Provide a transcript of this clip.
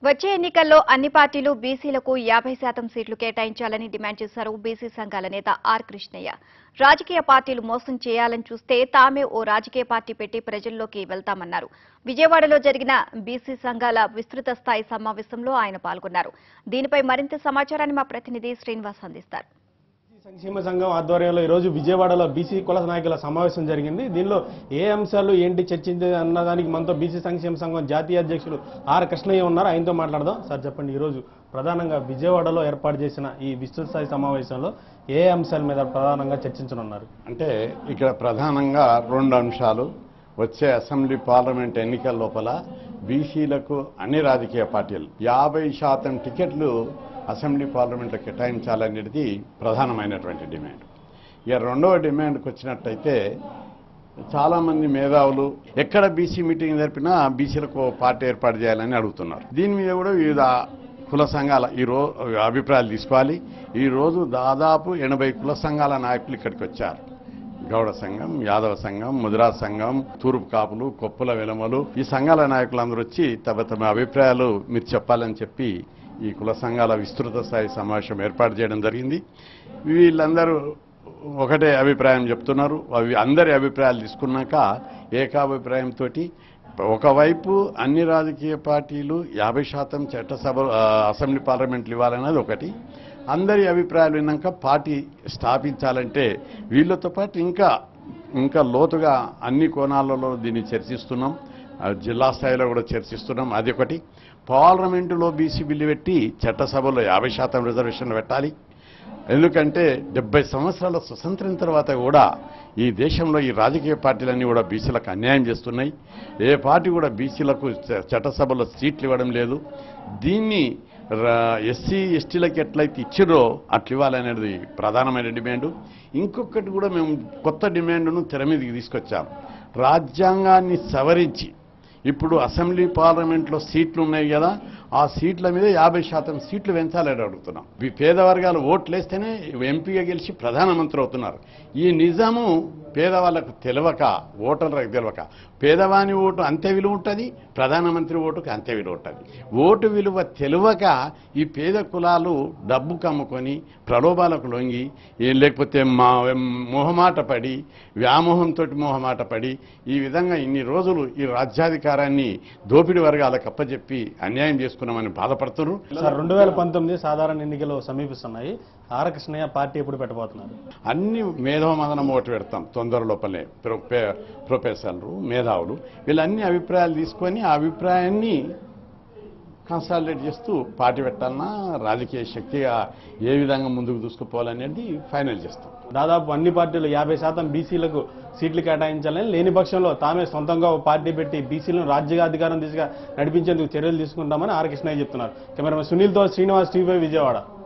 వచ్చే ఎన్నికల్లో అన్ని పార్టీలు బీసీలకు యాభై శాతం సీట్లు కేటాయించాలని డిమాండ్ చేశారు బీసీ సంఘాల నేత ఆర్ కృష్ణయ్య రాజకీయ పార్టీలు మోసం చేయాలని చూస్తే తామే ఓ రాజకీయ పార్టీ పెట్టి ప్రజల్లోకి వెళ్తామన్నారు విజయవాడలో జరిగిన బీసీ సంఘాల విస్తృత స్థాయి సమావేశంలో ఆయన పాల్గొన్నారు దీనిపై మరింత సమాచారాన్ని మా ప్రతినిధి శ్రీనివాస్ అందిస్తారు బీసీ సంక్షేమ సంఘం ఆధ్వర్యంలో ఈరోజు విజయవాడలో బీసీ కుల నాయకుల సమావేశం జరిగింది దీనిలో ఏ అంశాలు ఏంటి చర్చించింది అన్నదానికి మనతో బీసీ సంక్షేమ సంఘం జాతీయ అధ్యక్షులు ఆర్ కృష్ణయ్య ఉన్నారు ఆయనతో మాట్లాడదాం సార్ చెప్పండి ఈరోజు ప్రధానంగా విజయవాడలో ఏర్పాటు చేసిన ఈ విస్తృత స్థాయి సమావేశంలో ఏ అంశాల మీద ప్రధానంగా చర్చించనున్నారు అంటే ఇక్కడ ప్రధానంగా రెండు అంశాలు వచ్చే అసెంబ్లీ పార్లమెంట్ ఎన్నికల లోపల బీసీలకు అన్ని రాజకీయ పార్టీలు యాభై శాతం టికెట్లు అసెంబ్లీ పార్లమెంట్లో కేటాయించాలనేది ప్రధానమైనటువంటి డిమాండ్ ఇక రెండవ డిమాండ్కి వచ్చినట్టయితే చాలామంది మేధావులు ఎక్కడ బీసీ మీటింగ్ జరిపినా బీసీలకు ఓ పార్టీ ఏర్పాటు చేయాలని అడుగుతున్నారు దీని మీద కూడా వివిధ కుల సంఘాల ఈ రో అభిప్రాయాలు తీసుకోవాలి ఈ రోజు దాదాపు ఎనభై కుల సంఘాల నాయకులు ఇక్కడికి వచ్చారు గౌడ సంఘం యాదవ సంఘం ముదిరా సంఘం తూర్పు కాపులు కొప్పుల వెలమలు ఈ సంఘాల నాయకులందరూ వచ్చి తమ తమ అభిప్రాయాలు మీరు చెప్పాలని చెప్పి ఈ కుల సంఘాల విస్తృత స్థాయి సమావేశం ఏర్పాటు చేయడం జరిగింది వీళ్ళందరూ ఒకటే అభిప్రాయం చెప్తున్నారు అవి అందరి అభిప్రాయాలు తీసుకున్నాక ఏకాభిప్రాయంతో ఒకవైపు అన్ని రాజకీయ పార్టీలు యాభై శాతం చట్టసభ ఆ, అసెంబ్లీ పార్లమెంట్లు ఇవ్వాలన్నది ఒకటి అందరి అభిప్రాయాలు విన్నాక పార్టీ స్థాపించాలంటే వీళ్ళతో పాటు ఇంకా ఇంకా లోతుగా అన్ని కోణాలలో దీన్ని చర్చిస్తున్నాం ఆ, జిల్లా స్థాయిలో కూడా చర్చిస్తున్నాం అది ఒకటి పార్లమెంటులో బీసీ బిల్లు పెట్టి చట్టసభలో యాభై శాతం రిజర్వేషన్లు పెట్టాలి ఎందుకంటే డెబ్బై సంవత్సరాల స్వతంత్రం తర్వాత కూడా ఈ దేశంలో ఈ రాజకీయ పార్టీలన్నీ కూడా బీసీలకు అన్యాయం చేస్తున్నాయి ఏ పార్టీ కూడా బీసీలకు చ- చట్టసభలో సీట్లు ఇవ్వడం లేదు దీన్ని ఎస్సీ ఎస్టీలకు ఎట్లయితే ఇచ్చిరో అట్లు ఇవ్వాలనేది ప్రధానమైన డిమాండు ఇంకొకటి కూడా మేము కొత్త డిమాండ్ను తెర మీదకి తీసుకొచ్చాం రాజ్యాంగాన్ని సవరించి ఇప్పుడు అసెంబ్లీ పార్లమెంట్లో సీట్లు ఉన్నాయి కదా ఆ సీట్ల మీద యాభై శాతం సీట్లు పెంచాలని అడుగుతున్నాం ఈ పేద వర్గాలు ఓట్లు వేస్తేనే ఎంపీగా గెలిచి ప్రధానమంత్రి అవుతున్నారు ఈ నిజాము పేదవాళ్ళకు తెలియక ఓటర్లకు తెలియక పేదవాని ఓటు అంతే విలువ ఉంటుంది ప్రధానమంత్రి ఓటుకు అంతే విలువ ఉంటుంది ఓటు విలువ తెలియక ఈ పేద కులాలు డబ్బు కమ్ముకొని ప్రలోభాలకు లొంగి ఏం లేకపోతే మా మొహమాట పడి వ్యామోహంతో మొహమాట పడి ఈ విధంగా ఇన్ని రోజులు ఈ రాజ్యాధికారాన్ని దోపిడి వర్గాలకు అప్పచెప్పి అన్యాయం చేసుకున్నామని బాధపడుతున్నారు సార్ రెండు వేల పంతొమ్మిది సాధారణ ఎన్నికలు సమీపిస్తున్నాయి ఆర్ కృష్ణయ్య పార్టీ ఎప్పుడు పెట్టబోతున్నారు అన్ని మేధోమదనం ఓటు పెడతాం తొందర లోపలే ప్రొ- పే- ప్రొఫెసర్లు మేధావులు వీళ్ళన్ని అభిప్రాయాలు తీసుకొని ఆ అభిప్రాయాన్ని కన్సాలిడేట్ చేస్తూ పార్టీ పెట్టాలన్నా రాజకీయ శక్తిగా ఏ విధంగా ముందుకు దూసుకుపోవాలనేది ఫైనల్ చేస్తాం దాదాపు అన్ని పార్టీలు యాభై శాతం బీసీలకు సీట్లు కేటాయించాలని లేని పక్షంలో తామే సొంతంగా ఓ పార్టీ పెట్టి బీసీలను రాజ్యాధికారం దిశగా నడిపించేందుకు చర్యలు తీసుకుంటామని ఆర్ కృష్ణయ్య చెప్తున్నారు కెమెరామెన్ సునీల్తో శ్రీనివాస్ టీవీ విజయవాడ